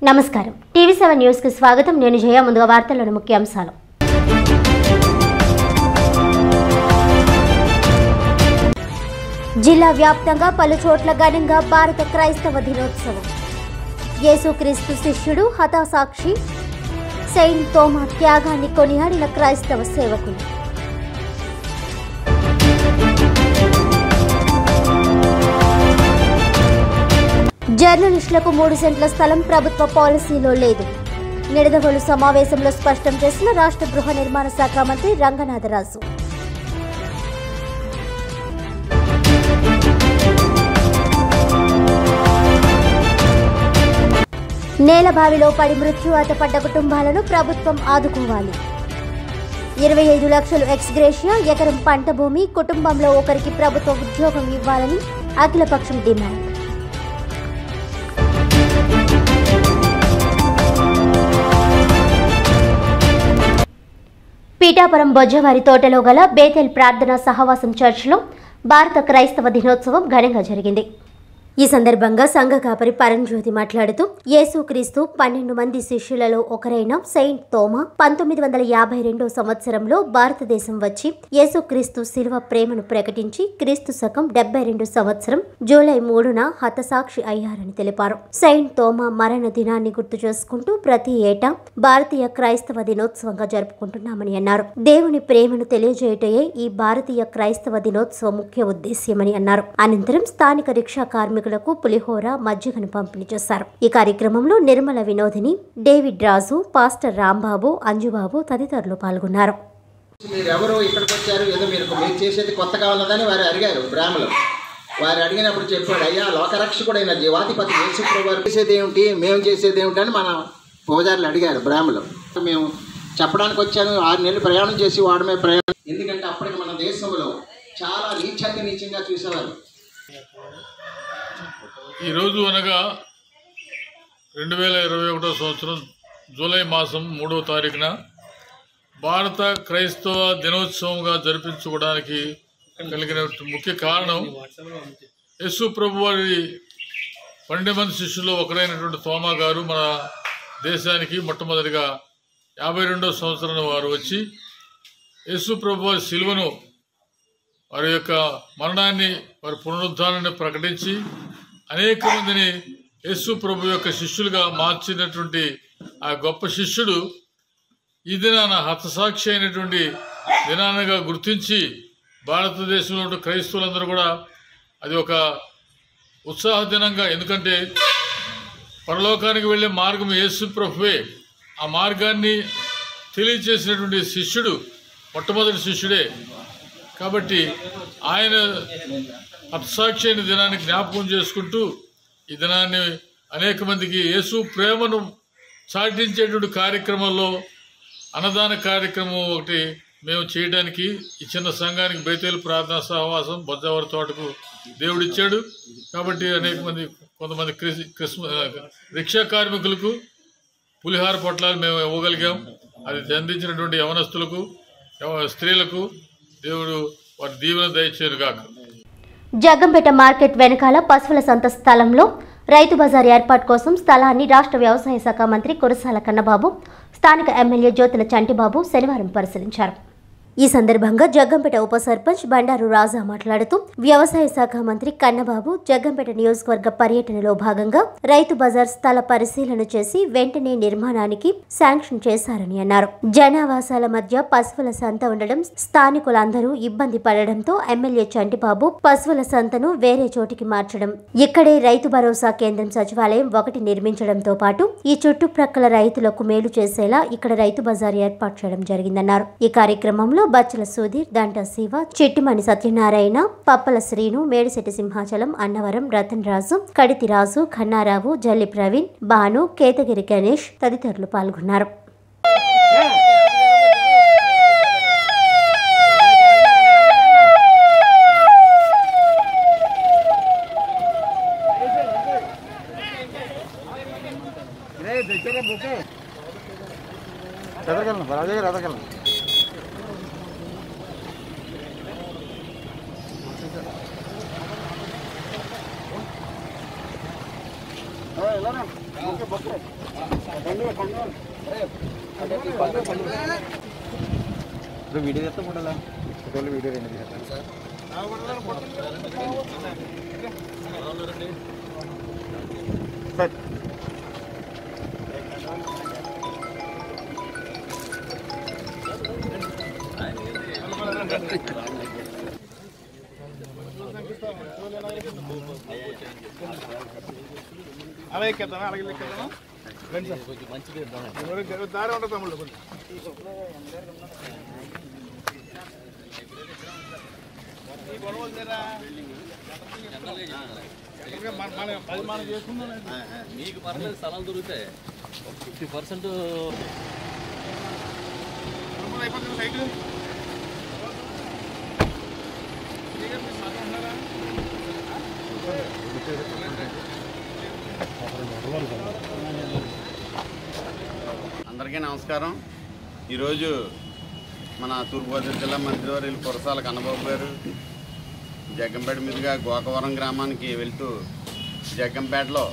నమస్కారం TV seven news కి స్వాగతం నేను జయ ముందుగా వార్తల్లోని ముఖ్యాంశాలు జిల్లా వ్యాప్తంగా పలు చోట్ల ఘనంగా భారత క్రైస్తవ దినోత్సవం యేసుక్రీస్తు శిష్యుడు హతాసాక్షి సెయింట్ తోమా త్యాగాన్ని కొనియాడిన క్రైస్తవ సేవకులు జర్నలిస్టులకు మూడు సెంట్ల స్థలం ప్రభుత్వ పాలసీలో లేదు నిడదవోలు సమావేశంలో స్పష్టం చేసిన రాష్ట్ర గృహ నిర్మాణ శాఖ మంత్రి రంగనాథరాజు నేలబావిలో పడి మృత్యువాత పడ్డ కుటుంబాలను ప్రభుత్వం ఆదుకోవాలి ఇరవై ఐదు లక్షలు ఎక్స్గ్రేషియా ఎకరం పంట భూమి కుటుంబంలో ఒకరికి ప్రభుత్వ ఉద్యోగం ఇవ్వాలని అఖిలపక్షం డిమాండ్ పీఠాపురం బొజ్జవారి తోటలో గల బేతెల్ ప్రార్థనా సహవాసం చర్చిలో భారత క్రైస్తవ దినోత్సవం ఘనంగా జరిగింది ఈ సందర్భంగా సంఘ కాపరి పరంజ్యోతి మాట్లాడుతూ యేసుక్రీస్తు పన్నెండు మంది శిష్యులలో ఒకరైన సెయింట్ తోమా పంతొమ్మిది వందల యాభై రెండో సంవత్సరంలో భారతదేశం వచ్చి యేసుక్రీస్తు శిలువ ప్రేమను ప్రకటించి క్రీస్తు శకం డెబ్బై రెండు సంవత్సరం జూలై మూడున హతసాక్షి అయ్యారని తెలిపారు సెయింట్ తోమా మరణ దినాన్ని గుర్తు చేసుకుంటూ ప్రతి ఏటా భారతీయ క్రైస్తవ దినోత్సవంగా జరుపుకుంటున్నామని అన్నారు దేవుని ప్రేమను తెలియజేయటయే ఈ భారతీయ క్రైస్తవ దినోత్సవ ముఖ్య ఉద్దేశ్యమని అన్నారు అనంతరం స్థానిక రిక్షా కార్మికులకు పులిహోర మజ్జిగను పంపిణీ చేశారు ఈ కార్యక్రమంలో నిర్మల వినోదిని డేవిడ్ రాజు పాస్టర్ రాంబాబు అంజుబాబు తదితరులు పాల్గొన్నారు మీరు ఎవరు ఇక్కడికి వచ్చారు ఏదో మీరు మీరు చేసేది కొత్త కావాలన్నదని వారు అడిగారు బ్రాహ్మలు వారు అడిగినప్పుడు చెప్పాడు అయ్యా లోకరక్షకుడైన జీవాధిపతి యేసుప్రభు వారు చేసేది ఏమిటి మేము చేసేది ఏమిటి అని మన పూజారులు అడిగారు బ్రాహ్మలు మేము చెప్పడానికి వచ్చాను ఆరు నెలలు ప్రయాణం చేసి వాడమే ప్రయాణం ఎందుకంటే అప్పటికి మన దేశంలో చాలా నీచంగా నీచంగా చూసేవారు ఈరోజు అనగా రెండు వేల ఇరవై ఒకటో సంవత్సరం జూలై మాసం మూడవ తారీఖున భారత క్రైస్తవ దినోత్సవంగా జరిపించుకోవడానికి కలిగిన ముఖ్య కారణం యేసు ప్రభు వారి పన్నెండు మంది శిష్యుల్లో ఒకరైనటువంటి తోమా గారు మన దేశానికి మొట్టమొదటిగా యాభై రెండో సంవత్సరం వారు వచ్చి యేసు ప్రభు వారి శిలువను వారి యొక్క మరణాన్ని వారి పునరుద్ధానాన్ని ప్రకటించి అనేక మందిని యేసు ప్రభు యొక్క శిష్యులుగా మార్చినటువంటి ఆ గొప్ప శిష్యుడు ఈ దినాన హతసాక్షి అయినటువంటి దినానగా గుర్తించి భారతదేశంలో ఉన్న క్రైస్తవులందరూ కూడా అది ఒక ఉత్సాహ దినంగా ఎందుకంటే పరలోకానికి వెళ్ళే మార్గం యేసు ప్రభువే ఆ మార్గాన్ని తెలియచేసినటువంటి శిష్యుడు మొట్టమొదటి శిష్యుడే కాబట్టి ఆయన హతసాక్షి అయిన దినాన్ని జ్ఞాపకం చేసుకుంటూ ఈ దినాన్ని అనేక మందికి యేసు ప్రేమను చాటించేటువంటి కార్యక్రమంలో అన్నదాన కార్యక్రమం ఒకటి మేము చేయడానికి ఈ చిన్న సంఘానికి బైతేలు ప్రార్థనా సహవాసం బొజ్జావరి తోటకు దేవుడిచ్చాడు కాబట్టి అనేక మంది కొంతమంది క్రిస్ క్రిస్మ రిక్షా కార్మికులకు పులిహార పొట్లాలు మేము ఇవ్వగలిగాం అది అందించినటువంటి యవనస్తులకు యవ- స్త్రీలకు దేవుడు వారి దీవెన దయచేరు కాక జగ్గంపేట మార్కెట్ వెనకాల పశువుల సంత స్థలంలో రైతు బజార్ ఏర్పాటు కోసం స్థలాన్ని రాష్ట్ర వ్యవసాయ శాఖ మంత్రి కురసాల కన్నబాబు స్థానిక ఎమ్మెల్యే జ్యోతుల చంటిబాబు శనివారం పరిశీలించారు ఈ సందర్భంగా జగ్గంపేట ఉప సర్పంచ్ బండారు రాజా మాట్లాడుతూ వ్యవసాయ శాఖ మంత్రి కన్నబాబు జగ్గంపేట నియోజకవర్గ పర్యటనలో భాగంగా రైతు బజార్ స్థల పరిశీలన చేసి వెంటనే నిర్మాణానికి శాంక్షన్ చేశారని అన్నారు జనావాసాల మధ్య పశువుల సంత ఉండడం స్థానికులందరూ ఇబ్బంది పడడంతో ఎమ్మెల్యే చంటిబాబు పశువుల సంతను వేరే చోటికి మార్చడం ఇక్కడే రైతు భరోసా కేంద్రం సచివాలయం ఒకటి నిర్మించడంతో పాటు ఈ చుట్టుప్రక్కల రైతులకు మేలు చేసేలా ఇక్కడ రైతు బజార్ ఏర్పాటు చేయడం జరిగిందన్నారు ఈ కార్యక్రమంలో బచ్చల సుధీర్ దంట శివ చిట్టిమణి సత్యనారాయణ పప్పల శ్రీను మేడిశెట్టి సింహాచలం అన్నవరం రతన్ రాజు కడితి రాజు ఖన్నారావు జల్లి ప్రవీణ్ భాను కేతగిరి గణేష్ తదితరులు పాల్గొన్నారు ఎదగలను రాజు గారు ఎదగలను ఓ వీడియో చేస్తా ఫోటోలా ఫోటోలు వీడియో రెండు చేస్తాను సార్ అలా ఎక్కేద్దామా అలాగే ఎక్కేద్దామా రండి సార్ కొంచెం మంచిది దారి ఉంటుంది తమ్ముళ్ళు కొంచెం ఈ గొడవలు తీరా? ఇంకా మన- మన పది మనం చేసుకుందాం మీకు పర్లేదు స్థలాలు దొరుకుతాయి ఫిఫ్టీ పర్సెంట్ గొడవలు అయిపోతుంది సైట్ అందరికీ నమస్కారం ఈరోజు మన తూర్పుగోదావరి జిల్లా మంత్రివర్యులు కురసాల కన్నబాబు గారు జగ్గంపేట మీదుగా గోకవరం గ్రామానికి వెళ్తూ జగ్గంపేటలో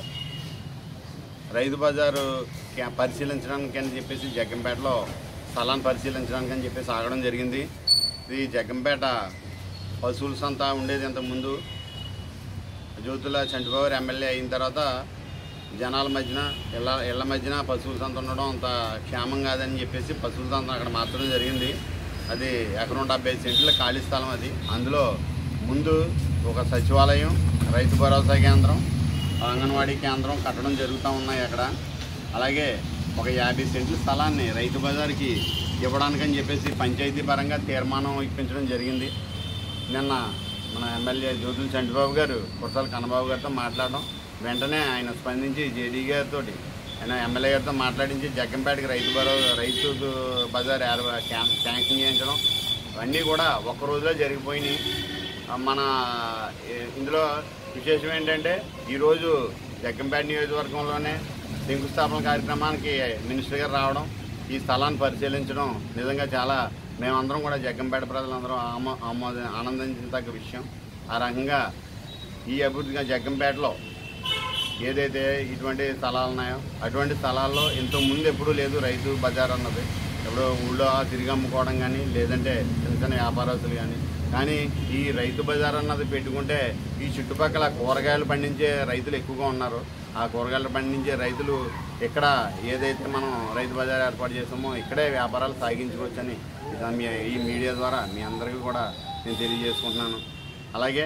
రైతు బజారు క్యా- పరిశీలించడానికి అని చెప్పేసి జగ్గంపేటలో స్థలాన్ని పరిశీలించడానికి అని చెప్పేసి ఆగడం జరిగింది ఇది జగ్గంపేట పశువుల సంత ఉండేది ఇంతకుముందు జ్యోతుల చంటిబాబు ఎమ్మెల్యే అయిన తర్వాత జనాల మధ్యన ఇళ్ళ ఇళ్ళ మధ్యన పశువుల సంత ఉండడం అంత క్షేమం కాదని చెప్పేసి పశువుల సంత అక్కడ మార్చడం జరిగింది అది ఎకరం డెబ్బై సెంట్ల ఖాళీ స్థలం అది అందులో ముందు ఒక సచివాలయం రైతు భరోసా కేంద్రం అంగన్వాడీ కేంద్రం కట్టడం జరుగుతూ ఉన్నాయి అక్కడ అలాగే ఒక యాభై సెంట్ల స్థలాన్ని రైతు బజార్కి ఇవ్వడానికని చెప్పేసి పంచాయతీ పరంగా తీర్మానం ఇప్పించడం జరిగింది నిన్న మన ఎమ్మెల్యే జ్యోతుల చంటిబాబు గారు కుర్సాల కన్నబాబు గారితో మాట్లాడడం వెంటనే ఆయన స్పందించి జేడీ గారితో ఆయన ఎమ్మెల్యే గారితో మాట్లాడించి జగ్గంపేటకి రైతు బరో రైతు బజార్ ఏర్ప- క్యాం- శాంక్షన్ చేయించడం అవన్నీ కూడా ఒక్క రోజులో జరిగిపోయినాయి ఆ, మన ఏ- ఇందులో విశేషం ఏంటంటే ఈరోజు జగ్గంపేట నియోజకవర్గంలోనే శంకుస్థాపన కార్యక్రమానికి మినిస్టర్ గారు రావడం ఈ స్థలాన్ని పరిశీలించడం నిజంగా చాలా మేమందరం కూడా జగ్గంపేట ప్రజలందరం ఆమో ఆమోద ఆనందించదగ్గ విషయం ఆ రకంగా ఈ అభివృద్ధిగా జగ్గంపేటలో ఏదైతే ఇటువంటి స్థలాలు ఉన్నాయో అటువంటి స్థలాల్లో ఇంత ముందు ఎప్పుడూ లేదు రైతు బజార్ అన్నది ఎప్పుడో ఊళ్ళో తిరిగి అమ్ముకోవడం కానీ లేదంటే చిన్న చిన్న వ్యాపారస్తులు కానీ కానీ ఈ రైతు బజార్ అన్నది పెట్టుకుంటే ఈ చుట్టుపక్కల కూరగాయలు పండించే రైతులు ఎక్కువగా ఉన్నారు ఆ కూరగాయలు పండించే రైతులు ఇక్కడ ఏదైతే మనం రైతు బజార్ ఏర్పాటు చేసామో ఇక్కడే వ్యాపారాలు సాగించుకోవచ్చని ఇది మీ ఈ మీడియా ద్వారా మీ అందరికీ కూడా నేను తెలియజేసుకుంటున్నాను అలాగే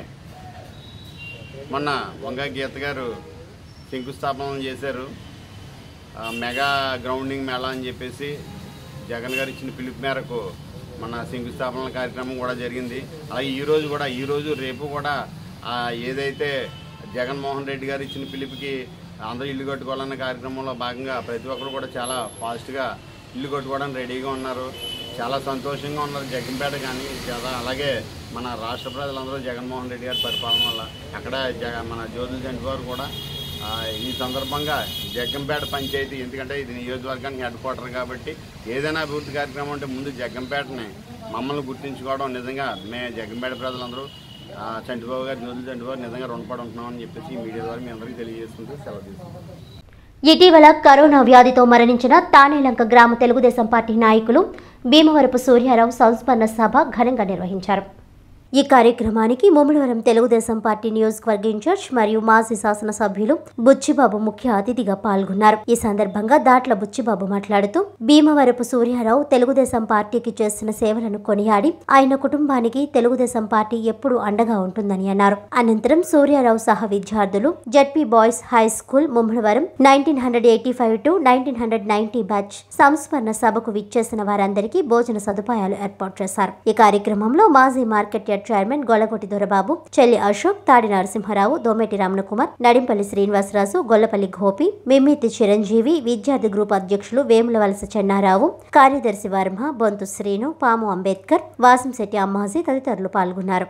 మొన్న వంగ గీత గారు శంకుస్థాపన చేశారు ఆ, మెగా గ్రౌండింగ్ మేళా అని చెప్పేసి జగన్ గారు ఇచ్చిన పిలుపు మేరకు మన శంకుస్థాపన కార్యక్రమం కూడా జరిగింది అలాగే ఈరోజు కూడా ఈరోజు రేపు కూడా ఆ, ఏదైతే జగన్మోహన్ రెడ్డి గారు ఇచ్చిన పిలుపుకి అందరూ ఇల్లు కట్టుకోవాలన్న కార్యక్రమంలో భాగంగా ప్రతి ఒక్కరు కూడా చాలా ఫాస్ట్గా ఇల్లు కట్టుకోవడానికి రెడీగా ఉన్నారు చాలా సంతోషంగా ఉన్నారు జగన్పేట కానీ చాలా అలాగే మన రాష్ట్ర ప్రజలందరూ జగన్మోహన్ రెడ్డి గారి పరిపాలన వల్ల అక్కడ జగ మన జ్యోతుల జంటి వారు కూడా ఆ, ఈ సందర్భంగా జగ్గంపేట పంచాయతీ ఎందుకంటే ఇది నియోజకవర్గానికి హెడ్ క్వార్టర్ కాబట్టి ఏదైనా అభివృద్ధి కార్యక్రమం అంటే ముందు జగ్గంపేటని మమ్మల్ని గుర్తించుకోవడం నిజంగా మే జగ్గంపేట ప్రజలందరూ ఆ, చంటిబాబు గారు జ్యోతుల చంటిబాబు నిజంగా రుణపడి ఉంటున్నామని చెప్పేసి ఈ మీడియా ద్వారా మీ అందరికీ తెలియజేసుకుంటూ సెలవు తీసుకుంటాం ఇటీవల కరోనా వ్యాధితో మరణించిన తానేలంక గ్రామ తెలుగుదేశం పార్టీ నాయకులు భీమవరపు సూర్యారావు సంస్మరణ సభ ఘనంగా నిర్వహించారు ఈ కార్యక్రమానికి ముమ్మడివరం తెలుగుదేశం పార్టీ నియోజకవర్గ ఇన్ఛార్జ్ మరియు మాజీ శాసనసభ్యులు బుచ్చిబాబు ముఖ్య అతిథిగా పాల్గొన్నారు ఈ సందర్భంగా దాట్ల బుచ్చిబాబు మాట్లాడుతూ భీమవరపు సూర్యారావు తెలుగుదేశం పార్టీకి చేసిన సేవలను కొనియాడి ఆయన కుటుంబానికి తెలుగుదేశం పార్టీ ఎప్పుడూ అండగా ఉంటుందని అన్నారు అనంతరం సూర్యారావు సహా విద్యార్థులు ZP boys high school Mummidivaram nineteen hundred eighty five to nineteen hundred ninety batch సంస్మరణ సభకు విచ్చేసిన వారందరికీ భోజన సదుపాయాలు ఏర్పాటు చేశారు ఈ కార్యక్రమంలో మాజీ market yard chairman Gollagotti Dorababu Chelli Ashok తాడి నరసింహారావు దోమేటి రమణకుమార్ నడింపల్లి శ్రీనివాసరాజు గొల్లపల్లి గోపి మిమ్మితి చిరంజీవి విద్యార్థి గ్రూప్ అధ్యక్షులు వేములవలస చెన్నారావు కార్యదర్శి వర్మ బొంతు శ్రీను పాము అంబేద్కర్ వాసంశెట్టి అమ్మాజీ తదితరులు పాల్గొన్నారు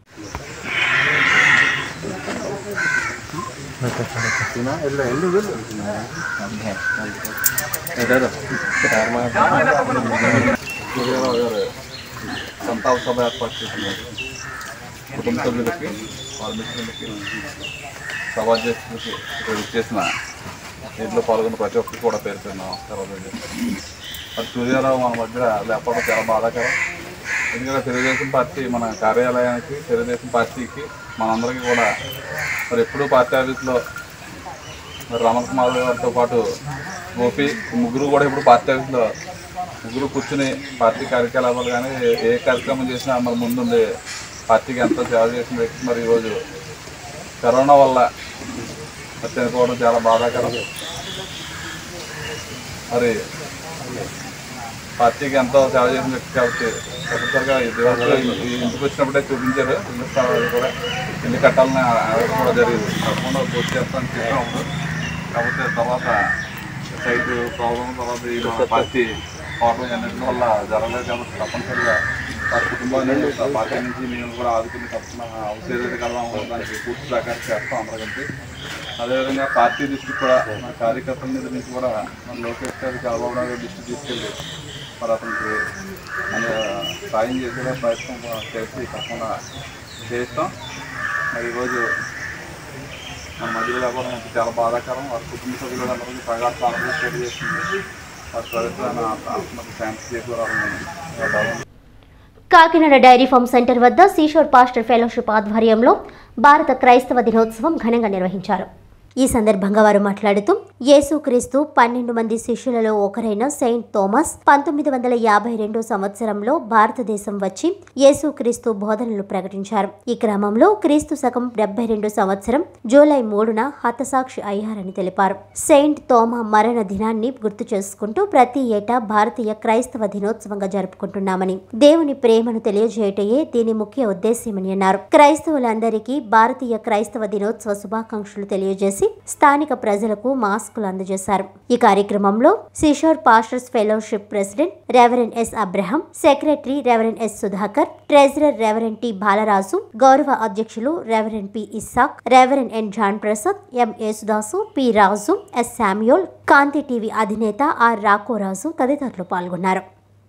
సంతాప సభ ఏర్పాటు చేస్తున్నారు కుటుంబ సభ్యులకి వాళ్ళ మిత్రులకి సభాధ్యక్షులకి ఇక్కడ చేసిన దీంట్లో పాల్గొన్న ప్రతి ఒక్కరికి కూడా పేరు పేరు నమస్కారాలు తెలియజేస్తాను. మరి సూర్యారావు మన మధ్య లేకపోవడం చాలా బాధాకరం ఎందుకంటే తెలుగుదేశం పార్టీ మన కార్యాలయానికి తెలుగుదేశం పార్టీకి మనందరికీ కూడా మరి ఎప్పుడూ పార్టీ ఆఫీస్లో మరి రమణ కుమార్ గారితో పాటు గోపి ముగ్గురు కూడా ఇప్పుడు పార్టీ ఆఫీస్లో ముగ్గురు కూర్చుని పార్టీ కార్యకలాపాలు కానీ ఏ- ఏ కార్యక్రమం చేసినా మరి ముందుండి పార్టీకి ఎంతో సేవ చేసిన వ్యక్తి మరి ఈరోజు కరోనా వల్ల మరి చనిపోవడం చాలా బాధాకరం మరి పార్టీకి ఎంతో సేవ చేసిన వ్యక్తి కాబట్టి తప్పనిసరిగా ఈ దివాసులో ఈ ఇంటికి వచ్చినప్పుడే చూపించారు ఇల్లు స్థలాలు కూడా ఇల్లు కట్టాలని అడగడం కూడా జరిగింది తప్పకుండా పూర్తి చేస్తాను చెప్పినప్పుడు కాకపోతే తర్వాత సైట్ ప్రాబ్లం తర్వాత ఈ మన పార్టీ పోవడం అన్నింటి వల్ల జరగలేదు కాబట్టి తప్పనిసరిగా వారి కుటుంబాన్ని ఆ పార్టీ నుంచి మేము కూడా ఆదుకుని తప్పన అవసరం కలవడం దానికి పూర్తి సహకారం చేస్తాం అందరికీ అదేవిధంగా పార్టీ దృష్టికి కూడా మన కార్యకర్తల మీద నుంచి కూడా మన లోకేష్ గారి చంద్రబాబు నాయుడు గారి దృష్టి తీసుకెళ్ళి మరి అతనికి మన సాయం చేసేలా ప్రయత్నం చేసి తప్పకుండా చేస్తాం మరి ఈరోజు మన మధ్యలో లేకపోవడం నాకు చాలా బాధాకరం వారి కుటుంబ సభ్యులందరికీ ప్రగాఢ సానుభూతి తెలియజేస్తుంది వారి ప్రజలను ఆత్మకు శాంతి చేకూరాలని కాకినాడ డైరీ ఫార్మ్ సెంటర్ వద్ద సీషోర్ పాస్టర్ ఫెలోషిప్ ఆధ్వర్యంలో భారత క్రైస్తవ దినోత్సవం ఘనంగా నిర్వహించారు ఈ సందర్భంగా వారు మాట్లాడుతూ యేసుక్రీస్తు పన్నెండు మంది శిష్యులలో ఒకరైన సెయింట్ థోమస్ పంతొమ్మిది వందల యాభై రెండో సంవత్సరంలో భారతదేశం వచ్చి యేసుక్రీస్తు బోధనలు ప్రకటించారు ఈ క్రమంలో క్రీస్తు శకం డెబ్బై రెండు సంవత్సరం జూలై మూడున హతసాక్షి అయ్యారని తెలిపారు సెయింట్ తోమా మరణ దినాన్ని గుర్తు చేసుకుంటూ ప్రతి ఏటా భారతీయ క్రైస్తవ దినోత్సవంగా జరుపుకుంటున్నామని దేవుని ప్రేమను తెలియజేయటయే దీని ముఖ్య ఉద్దేశ్యమని అన్నారు క్రైస్తవులందరికీ భారతీయ క్రైస్తవ దినోత్సవ శుభాకాంక్షలు తెలియజేసి స్థానిక ప్రజలకు మాస్కులు అందజేశారు ఈ కార్యక్రమంలో seashore pastors fellowship president reverend S Abraham secretary reverend S Sudhakar treasurer reverend T Balaraju గౌరవ అధ్యక్షులు reverend P Isaac reverend N John Prasad M Yesudasu P Raju S Samuel Kanthi TV అధినేత ఆర్ రాకోరాజు తదితరులు పాల్గొన్నారు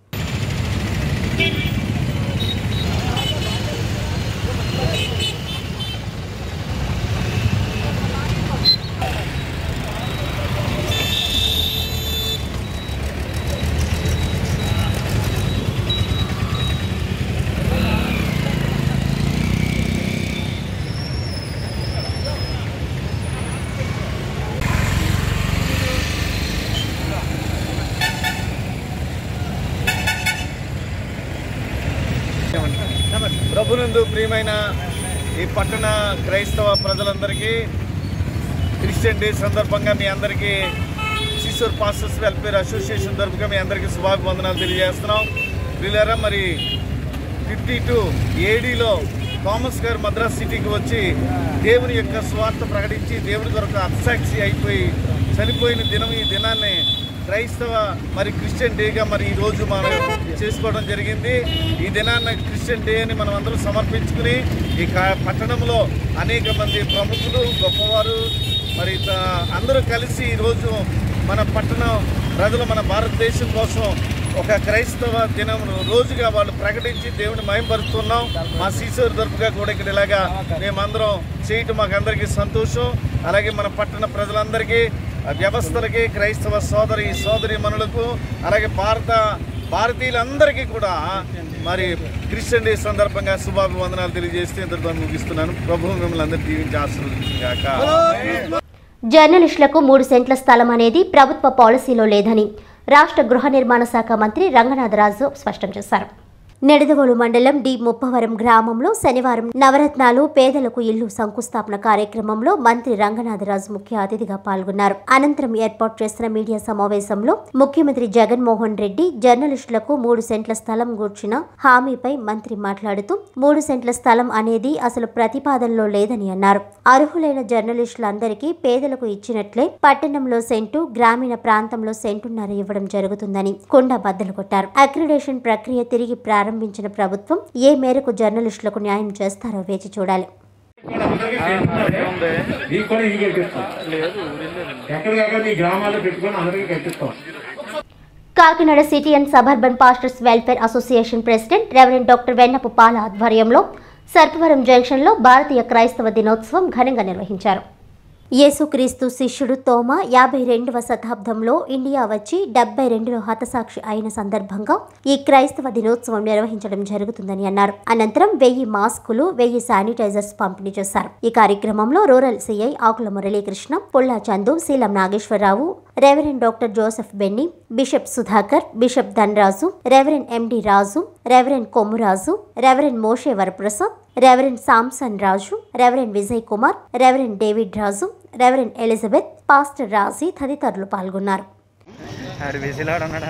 ప్రభునందు ప్రియమైన ఈ పట్టణ క్రైస్తవ ప్రజలందరికీ క్రిస్టియన్ డే సందర్భంగా మీ అందరికీ శిశూర్ పాస్టర్స్ వెల్ఫేర్ అసోసియేషన్ తరఫుగా మీ అందరికీ శుభాభివందనాలు తెలియజేస్తున్నాం వీళ్ళారా మరి ఫిఫ్టీ టూ ఏడీలో థామస్ గారు మద్రాస్ సిటీకి వచ్చి దేవుని యొక్క స్వార్థ ప్రకటించి దేవుని కొరకు అత్సాక్షి అయిపోయి చనిపోయిన దినం ఈ దినాన్ని క్రైస్తవ మరి క్రిస్టియన్ డేగా మరి ఈ రోజు మనం చేసుకోవడం జరిగింది ఈ దినాన్ని క్రిస్టియన్ డే అని మనం అందరం సమర్పించుకుని ఈ కా- పట్టణంలో అనేక మంది ప్రముఖులు గొప్పవారు మరి త- అందరూ కలిసి ఈరోజు మన పట్టణం ప్రజలు మన భారతదేశం కోసం ఒక క్రైస్తవ దినం రోజుగా వాళ్ళు ప్రకటించి దేవుని మయంపరుస్తున్నాం మా శిశువుల తరపుగా కూడా ఇక్కడ ఇలాగా మేమందరం చేయటం మాకు అందరికీ సంతోషం అలాగే మన పట్టణ ప్రజలందరికీ ఆ వ్యవస్థలకి క్రైస్తవ సోదరి సోదరి మనులకు అలాగే భారత భారతీయులందరికీ కూడా మరి క్రిస్టియన్ డే సందర్భంగా శుభాభివందనాలు తెలియజేస్తూ ఇంతటితో ముగిస్తున్నాను ప్రభు మిమ్మల్ని అందరికీ దీవించి ఆశీర్వదించాక జర్నలిస్టులకు మూడు సెంట్ల స్థలం అనేది ప్రభుత్వ పాలసీలో లేదని రాష్ట్ర గృహ నిర్మాణ శాఖ మంత్రి రంగనాథరాజు స్పష్టం చేశారు నిడదవోలు మండలం డి ముప్పవరం గ్రామంలో శనివారం నవరత్నాలు పేదలకు ఇల్లు శంకుస్థాపన కార్యక్రమంలో మంత్రి రంగనాథరాజు ముఖ్య అతిథిగా పాల్గొన్నారు అనంతరం ఏర్పాటు చేసిన మీడియా సమావేశంలో ముఖ్యమంత్రి జగన్మోహన్ రెడ్డి జర్నలిస్టులకు మూడు సెంట్ల స్థలం గూర్చిన హామీపై మంత్రి మాట్లాడుతూ మూడు సెంట్ల స్థలం అనేది అసలు ప్రతిపాదనలో లేదని అన్నారు అర్హులైన జర్నలిస్టులందరికీ పేదలకు ఇచ్చినట్లే పట్టణంలో సెంటు గ్రామీణ ప్రాంతంలో సెంటున్నర ఇవ్వడం జరుగుతుందని కొండ బద్దలు కొట్టారు అక్రిడేషన్ ప్రక్రియ తిరిగి ప్రారంభించిన ప్రభుత్వం ఏ మేరకు జర్నలిస్టులకు న్యాయం చేస్తారో వేచి చూడాలి మీకు కూడా ఇది కట్టిస్తాం ఎక్కడికక్కడ మీ గ్రామాల్లో పెట్టుకొని అందరికీ కట్టిస్తాం Kakinada city and suburban pastors welfare association president reverend doctor Vennapu Pala ఆధ్వర్యంలో సర్పవరం జంక్షన్లో భారతీయ క్రైస్తవ దినోత్సవం ఘనంగా నిర్వహించారు యేసుక్రీస్తు శిష్యుడు తోమ యాభై రెండవ శతాబ్దంలో ఇండియా వచ్చి డెబ్బై రెండులో హతసాక్షి అయిన సందర్భంగా ఈ క్రైస్తవ దినోత్సవం నిర్వహించడం జరుగుతుందని అన్నారు అనంతరం వెయ్యి మాస్కులు వెయ్యి శానిటైజర్స్ పంపిణీ చేశారు ఈ కార్యక్రమంలో rural CI Akula Muralikrishna Pulla Chandu Seelam Nageswararao reverend doctor Joseph Benny bishop Sudhakar bishop Dhanaraju reverend M D Raju reverend Kommuraju reverend Moshe Varaprasad reverend Samson Raju reverend Vijay Kumar reverend David Raju reverend Elizabeth pastor Raji తదితరులు పాల్గొన్నారు ఆడు వేసేలాడు అన్నాడు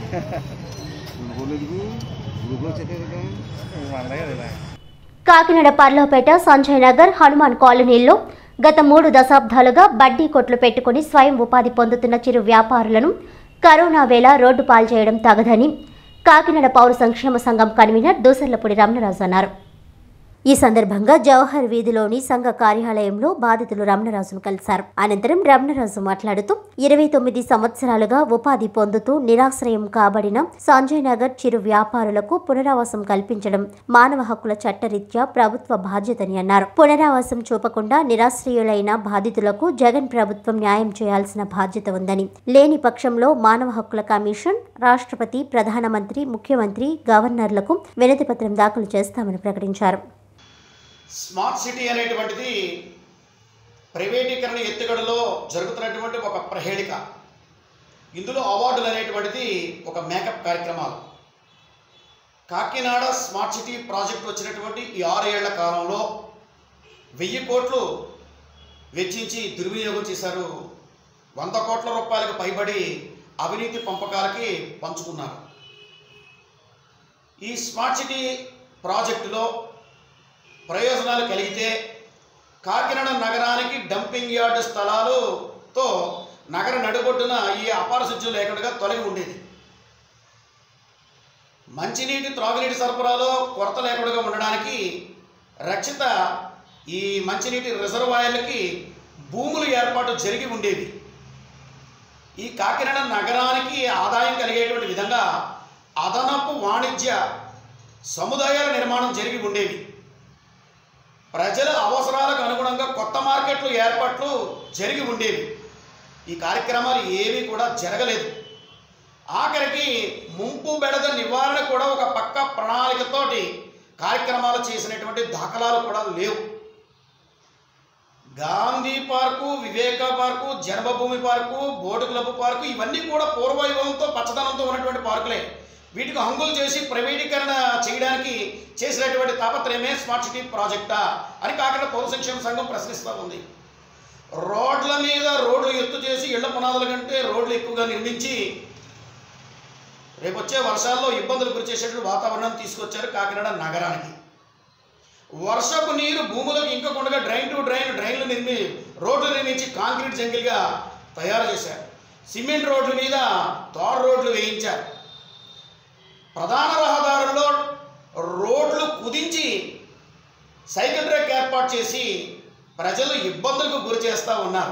కాకినాడ పర్లోపేట సంజయ్ నగర్ హనుమాన్ కాలనీల్లో గత మూడు దశాబ్దాలుగా బడ్డీ కొట్లు పెట్టుకుని స్వయం ఉపాధి పొందుతున్న చిరు వ్యాపారులను కరోనా వేళ రోడ్డు పాల్చేయడం తగదని కాకినాడ పౌర సంక్షేమ సంఘం కన్వీనర్ దూసర్లపూడి రమణరాజు అన్నారు ఈ సందర్భంగా జవహర్ వీధిలోని సంఘ కార్యాలయంలో బాధితులు రమణరాజును కలిశారు అనంతరం రమణరాజు మాట్లాడుతూ ఇరవై తొమ్మిది సంవత్సరాలుగా ఉపాధి పొందుతూ నిరాశ్రయం కాబడిన సంజయ్ నగర్ చిరు వ్యాపారులకు పునరావాసం కల్పించడం మానవ హక్కుల చట్టరీత్యా ప్రభుత్వ బాధ్యతని అన్నారు పునరావాసం చూపకుండా నిరాశ్రయులైన బాధితులకు జగన్ ప్రభుత్వం న్యాయం చేయాల్సిన బాధ్యత ఉందని లేని పక్షంలో మానవ హక్కుల కమిషన్ రాష్ట్రపతి ప్రధానమంత్రి ముఖ్యమంత్రి గవర్నర్లకు వినతిపత్రం దాఖలు చేస్తామని ప్రకటించారు స్మార్ట్ సిటీ అనేటువంటిది ప్రైవేటీకరణ ఎత్తుగడలో జరుగుతున్నటువంటి ఒక ప్రహేళిక ఇందులో అవార్డులు అనేటువంటిది ఒక మేకప్ కార్యక్రమాలు కాకినాడ స్మార్ట్ సిటీ ప్రాజెక్ట్ వచ్చినటువంటి ఈ ఆరేళ్ల కాలంలో వెయ్యి కోట్లు వెచ్చించి దుర్వినియోగం చేశారు వంద కోట్ల రూపాయలకు పైబడి అవినీతి పంపకాలకి పంచుకున్నారు ఈ స్మార్ట్ సిటీ ప్రాజెక్టులో ప్రయోజనాలు కలిగితే కాకినాడ నగరానికి డంపింగ్ యార్డ్ స్థలాలుతో నగర నడుబొడ్డున ఈ అపార శుద్ధ్యం లేకుండా తొలగి ఉండేది మంచినీటి త్రాగునీటి సరఫరాలో కొరత లేకుండా ఉండడానికి రక్షిత ఈ మంచినీటి రిజర్వాయర్లకి భూములు ఏర్పాటు జరిగి ఉండేవి ఈ కాకినాడ నగరానికి ఆదాయం కలిగేటువంటి విధంగా అదనపు వాణిజ్య సముదాయాల నిర్మాణం జరిగి ఉండేవి ప్రజల అవసరాలకు అనుగుణంగా కొత్త మార్కెట్లు ఏర్పాట్లు జరిగి ఉండేవి ఈ కార్యక్రమాలు ఏవి కూడా జరగలేదు ఆఖరికి ముంపు బెడద నివారణ కూడా ఒక పక్క ప్రణాళికతోటి కార్యక్రమాలు చేసినటువంటి దాఖలాలు కూడా లేవు Gandhi park Viveka park Janmabhoomi park boat club park ఇవన్నీ కూడా పూర్వవైభవంతో పచ్చదనంతో ఉన్నటువంటి పార్కులే వీటికి హంగులు చేసి ప్రైవేటీకరణ చేయడానికి చేసినటువంటి తాపత్రయమే స్మార్ట్ సిటీ ప్రాజెక్టా అని కాకినాడ పౌర సంక్షేమ సంఘం ప్రశ్నిస్తూ ఉంది రోడ్ల మీద రోడ్లు ఎత్తు చేసి ఇళ్ల పునాదుల కంటే రోడ్లు ఎక్కువగా నిర్మించి రేపు వచ్చే వర్షాల్లో ఇబ్బందులు గురి చేసేటువంటి వాతావరణం తీసుకొచ్చారు కాకినాడ నగరానికి వర్షపు నీరు భూములకు ఇంకకుండా డ్రైన్ టు డ్రైన్ డ్రైన్లు నిర్మి రోడ్లు నిర్మించి కాంక్రీట్ జంగిల్గా తయారు చేశారు సిమెంట్ రోడ్ల మీద తార్ రోడ్లు వేయించారు ప్రధాన రహదారుల్లో రోడ్లు కుదించి సైకిల్ ట్రాక్ ఏర్పాటు చేసి ప్రజలు ఇబ్బందులకు గురి చేస్తూ ఉన్నారు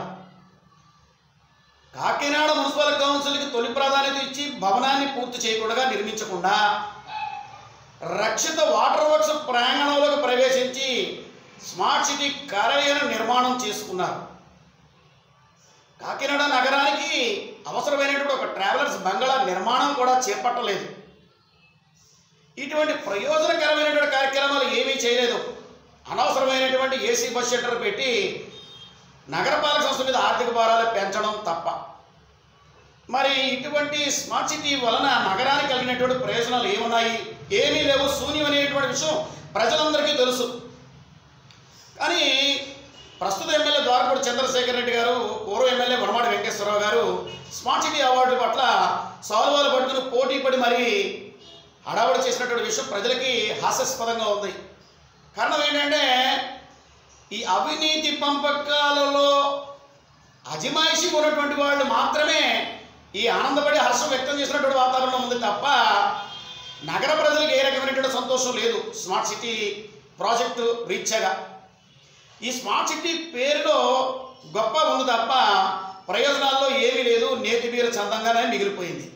కాకినాడ మున్సిపల్ కౌన్సిల్కి తొలి ప్రాధాన్యత ఇచ్చి భవనాన్ని పూర్తి చేయకుండా నిర్మించకుండా రక్షిత వాటర్ వర్క్స్ ప్రాంగణంలోకి ప్రవేశించి స్మార్ట్ సిటీ కార్యాలయం నిర్మాణం చేసుకున్నారు కాకినాడ నగరానికి అవసరమైనటువంటి ఒక ట్రావెలర్స్ బంగళా నిర్మాణం కూడా చేపట్టలేదు ఇటువంటి ప్రయోజనకరమైనటువంటి కార్యక్రమాలు ఏమీ చేయలేదు అనవసరమైనటువంటి ఏసీ బస్ షెల్టర్ పెట్టి నగరపాలక సంస్థ మీద ఆర్థిక భారాలు పెంచడం తప్ప మరి ఇటువంటి స్మార్ట్ సిటీ వలన నగరానికి కలిగినటువంటి ప్రయోజనాలు ఏమున్నాయి ఏమీ లేవు శూన్యం అనేటువంటి విషయం ప్రజలందరికీ తెలుసు కానీ ప్రస్తుత ఎమ్మెల్యే ద్వారపూడి చంద్రశేఖర్ రెడ్డి గారు పూర్వ ఎమ్మెల్యే వనమాడి వెంకటేశ్వరరావు గారు స్మార్ట్ సిటీ అవార్డు పట్ల సాల్వాలు పట్టుకుని పోటీ పడి మరి హడావుడి చేసినటువంటి విషయం ప్రజలకి హాస్యాస్పదంగా ఉంది కారణం ఏంటంటే ఈ అవినీతి పంపకాలలో అజమాయిషి ఉన్నటువంటి వాళ్ళు మాత్రమే ఈ ఆనందపడి హర్షం వ్యక్తం చేసినటువంటి వాతావరణం ఉంది తప్ప నగర ప్రజలకు ఏ రకమైనటువంటి సంతోషం లేదు స్మార్ట్ సిటీ ప్రాజెక్టు రీత్యాగా ఈ స్మార్ట్ సిటీ పేరులో గొప్ప ఉంది తప్ప ప్రయోజనాల్లో ఏమీ లేదు నేతి బీర చందంగానే మిగిలిపోయింది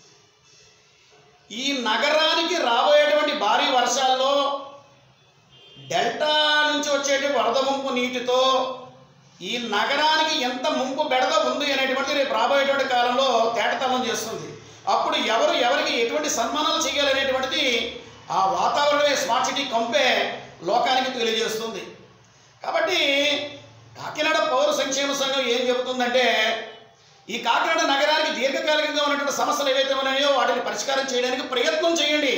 ఈ నగరానికి రాబోయేటువంటి భారీ వర్షాల్లో డెల్టా నుంచి వచ్చేటువంటి వరద ముంపు నీటితో ఈ నగరానికి ఎంత ముంపు బెడద ఉంది అనేటువంటిది రేపు రాబోయేటువంటి కాలంలో తేటతలం చేస్తుంది అప్పుడు ఎవరు ఎవరికి ఎటువంటి సన్మానాలు చేయాలనేటువంటిది ఆ వాతావరణమే స్మార్ట్ సిటీ కంపే లోకానికి తెలియజేస్తుంది కాబట్టి కాకినాడ పౌర సంక్షేమ సంఘం ఏం చెబుతుందంటే ఈ కాకినాడ నగరానికి దీర్ఘకాలికంగా ఉన్నటువంటి సమస్యలు ఏవైతే ఉన్నాయో వాటిని పరిష్కారం చేయడానికి ప్రయత్నం చేయండి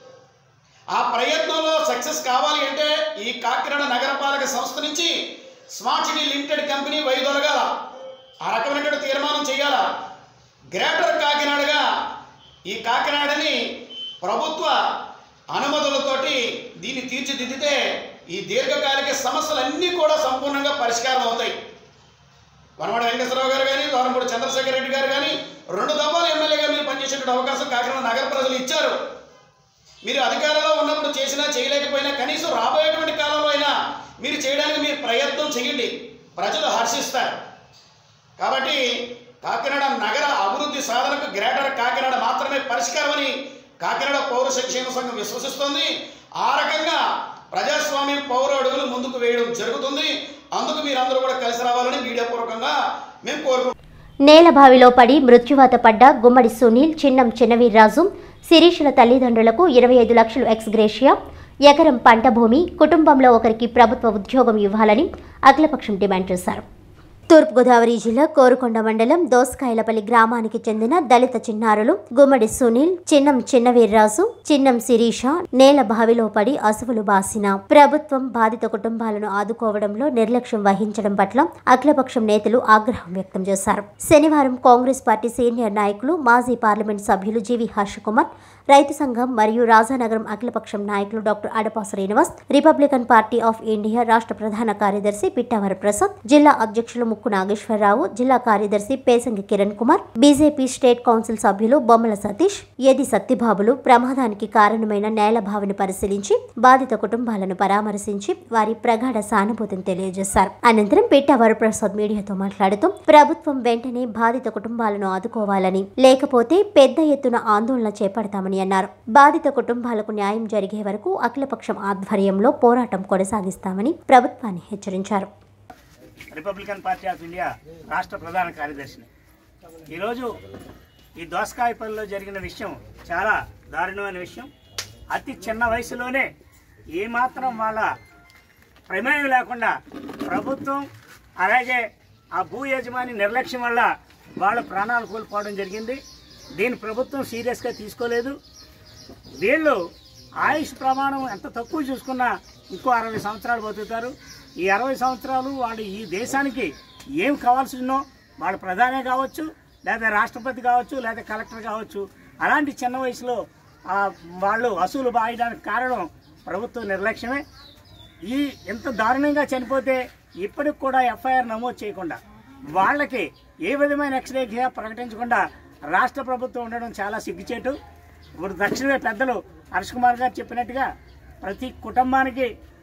ఆ ప్రయత్నంలో సక్సెస్ కావాలి అంటే ఈ కాకినాడ నగరపాలక సంస్థ నుంచి స్మార్ట్ సిటీ లిమిటెడ్ కంపెనీ వైదొలగాల ఆ రకమైనటువంటి తీర్మానం చేయాలా గ్రేటర్ కాకినాడగా ఈ కాకినాడని ప్రభుత్వ అనుమతులతోటి దీన్ని తీర్చిదిద్దితే ఈ దీర్ఘకాలిక సమస్యలన్నీ కూడా సంపూర్ణంగా పరిష్కారం అవుతాయి వనవాడ వెంకటేశ్వరరావు గారు కానీ దోరంపూడి చంద్రశేఖర్ రెడ్డి గారు కానీ రెండు దఫాలు ఎమ్మెల్యేగా మీరు పనిచేసేటువంటి అవకాశం కాకినాడ నగర ప్రజలు ఇచ్చారు మీరు అధికారంలో ఉన్నప్పుడు చేసినా చేయలేకపోయినా కనీసం రాబోయేటువంటి కాలంలో అయినా మీరు చేయడానికి మీరు ప్రయత్నం చేయండి ప్రజలు హర్షిస్తారు కాబట్టి కాకినాడ నగర అభివృద్ధి సాధనకు గ్రేటర్ కాకినాడ మాత్రమే పరిష్కారం అని కాకినాడ పౌర సంక్షేమ సంఘం విశ్వసిస్తోంది ఆ రకంగా ప్రజాస్వామ్యం పౌర అడుగులు ముందుకు వేయడం జరుగుతుంది అందుకు మీరందరూ కూడా కలిసి రావాలని మీడియా పూర్వకంగా మేము కోరుకుంటున్నాం నేలబావిలో పడి మృత్యువాత పడ్డ గుమ్మడి సునీల్ చిన్నం చిన్నవీర్రాజు శిరీషుల తల్లిదండ్రులకు ఇరవై ఐదు లక్షలు ఎక్స్గ్రేషియా ఎకరం పంట భూమి కుటుంబంలో ఒకరికి ప్రభుత్వ ఉద్యోగం ఇవ్వాలని అఖిలపక్షం డిమాండ్ చేశారు తూర్పుగోదావరి జిల్లా కోరుకొండ మండలం దోసకాయలపల్లి గ్రామానికి చెందిన దళిత చిన్నారులు గుమ్మడి సునీల్ చిన్నం చిన్నవీర్రాజు చిన్నం శిరీష నేల బావిలో పడి అసువులు బాసిన ప్రభుత్వం బాధిత కుటుంబాలను ఆదుకోవడంలో నిర్లక్ష్యం వహించడం పట్ల అఖిలపక్షం నేతలు ఆగ్రహం వ్యక్తం చేశారు శనివారం కాంగ్రెస్ పార్టీ సీనియర్ నాయకులు మాజీ పార్లమెంట్ సభ్యులు జీవి హర్షకుమార్ రైతు సంఘం మరియు రాజానగరం అఖిలపక్షం నాయకులు doctor Adapa Srinivas republican party of India రాష్ట్ర ప్రధాన కార్యదర్శి పిట్టావర ప్రసాద్ జిల్లా అధ్యక్షులు ముక్కు నాగేశ్వరరావు జిల్లా కార్యదర్శి Pesangi Kiran Kumar BJP state council సభ్యులు బొమ్మల సతీష్ యది సత్యబాబులు ప్రమాదానికి కారణమైన నేల భావిని పరిశీలించి బాధిత కుటుంబాలను పరామర్శించి వారి ప్రగాఢ సానుభూతిని తెలియజేశారు అనంతరం పిట్టావర ప్రసాద్ మీడియాతో మాట్లాడుతూ ప్రభుత్వం వెంటనే బాధిత కుటుంబాలను ఆదుకోవాలని లేకపోతే పెద్ద ఎత్తున ఆందోళన చేపడతామని అన్నారు బాధిత కుటుంబాలకు న్యాయం జరిగే వరకు అఖిలపక్షం ఆధ్వర్యంలో పోరాటం కొనసాగిస్తామని ప్రభుత్వాన్ని హెచ్చరించారు రిపబ్లికన్ పార్టీ ఆఫ్ ఇండియా రాష్ట్ర ప్రధాన కార్యదర్శిని ఈరోజు ఈ దోసకాయపల్లిలో జరిగిన విషయం చాలా దారుణమైన విషయం అతి చిన్న వయసులోనే ఏమాత్రం వాళ్ళ ప్రమేయం లేకుండా ప్రభుత్వం అలాగే ఆ భూ యజమాని నిర్లక్ష్యం వల్ల వాళ్ళ ప్రాణాలు కోల్పోవడం జరిగింది దీని ప్రభుత్వం సీరియస్గా తీసుకోలేదు వీళ్ళు ఆయుష్ ప్రమాణం ఎంత తక్కువ చూసుకున్నా ఇంకో అరవై సంవత్సరాలు బతుకుతారు ఈ అరవై సంవత్సరాలు వాళ్ళు ఈ దేశానికి ఏం కావాల్సిందో వాళ్ళ ప్రధానే కావచ్చు లేదా రాష్ట్రపతి కావచ్చు లేదా కలెక్టర్ కావచ్చు అలాంటి చిన్న వయసులో ఆ, వాళ్ళు వసూలు బాయడానికి కారణం ప్రభుత్వ నిర్లక్ష్యమే ఈ ఎంత దారుణంగా చనిపోతే ఇప్పటికి కూడా ఎఫ్ఐఆర్ నమోదు చేయకుండా వాళ్ళకి ఏ విధమైన ఎక్స్రేగా ప్రకటించకుండా రాష్ట్ర ప్రభుత్వం ఉండడం చాలా సిగ్గుచేటు ఇప్పుడు దక్షిణ పెద్దలు హర్ష్ కుమార్ గారు చెప్పినట్టుగా ప్రతి కుటుంబానికి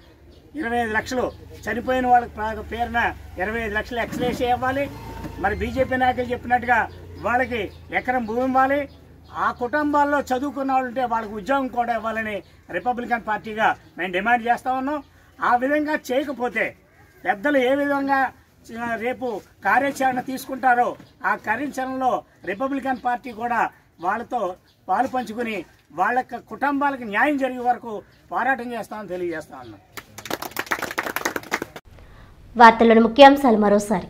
ఇరవై ఐదు లక్షలు చనిపోయిన వాళ్ళకి ప్రా- పేరున ఇరవై ఐదు లక్షలు ఎక్స్రేస్ ఇవ్వాలి మరి బీజేపీ నాయకులు చెప్పినట్టుగా వాళ్ళకి ఎకరం భూమి ఇవ్వాలి ఆ కుటుంబాల్లో చదువుకున్న వాళ్ళు ఉంటే వాళ్ళకి ఉద్యోగం కూడా ఇవ్వాలని రిపబ్లికన్ పార్టీగా మేము డిమాండ్ చేస్తా ఉన్నాం ఆ విధంగా చేయకపోతే పెద్దలు ఏ విధంగా చ- రేపు కార్యాచరణ తీసుకుంటారో ఆ కార్యాచరణలో రిపబ్లికన్ పార్టీ కూడా వాళ్ళతో పాలు పంచుకుని వాళ్ళ యొక్క కుటుంబాలకు న్యాయం జరిగే వరకు పోరాటం చేస్తామని తెలియజేస్తా ఉన్నాం వార్తల్లోని ముఖ్యాంశాలు మరోసారి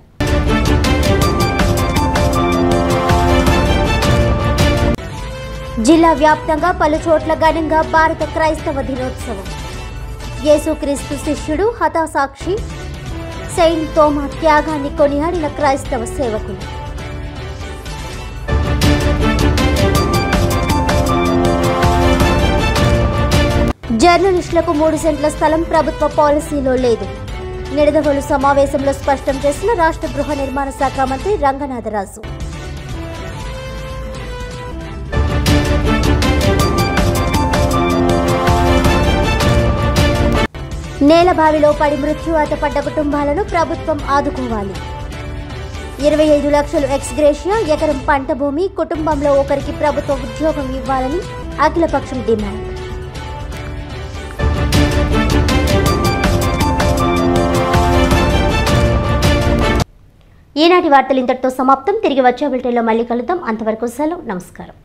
జిల్లా వ్యాప్తంగా పలు చోట్ల ఘనంగా భారత క్రైస్తవ దినోత్సవం యేసుక్రీస్తు శిష్యుడు హతాసాక్షి సెయింట్ తోమా త్యాగాన్ని కొనియాడిన క్రైస్తవ సేవకులు జర్నలిస్టులకు మూడు సెంట్ల స్థలం ప్రభుత్వ పాలసీలో లేదు నిడదవోలు సమావేశంలో స్పష్టం చేసిన రాష్ట్ర గృహ నిర్మాణ శాఖ మంత్రి రంగనాథరాజు నేలబావిలో పడి మృత్యువాత పడ్డ కుటుంబాలను ప్రభుత్వం ఆదుకోవాలి ఇరవై ఐదు లక్షలు ఎక్స్గ్రేషియా ఎకరం పంట భూమి కుటుంబంలో ఒకరికి ప్రభుత్వ ఉద్యోగం ఇవ్వాలని అఖిలపక్షం డిమాండ్ ఈనాటి వార్తలు ఇంతటితో సమాప్తం తిరిగి వచ్చే బులెటిన్లో మళ్ళీ కలుద్దాం అంతవరకు సెలవు నమస్కారం